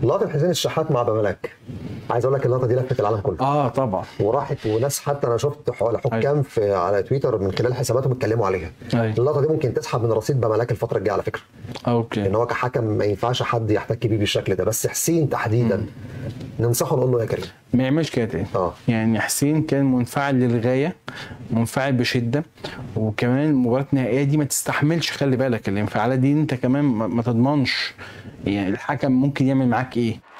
لقطه حسين الشحات مع بملك عايز اقول لك اللقطه دي لفت العالم كله اه طبعا وراحت وناس حتى انا شفت ح- حكام في على تويتر من خلال حساباتهم اتكلموا عليها أيوة. اللقطه دي ممكن تسحب من رصيد بملك الفتره الجايه على فكره اوكي ان هو كحكم ما ينفعش حد يحتك بيه بالشكل ده بس حسين تحديدا ننصحه نقول له يا كريم ما يعملش كده تاني اه. يعني حسين كان منفعل للغايه منفعل بشده وكمان المباراه النهائيه دي ما تستحملش خلي بالك الانفعالات دي انت كمان ما ما تضمنش يعني الحكم ممكن يعمل معاك ايه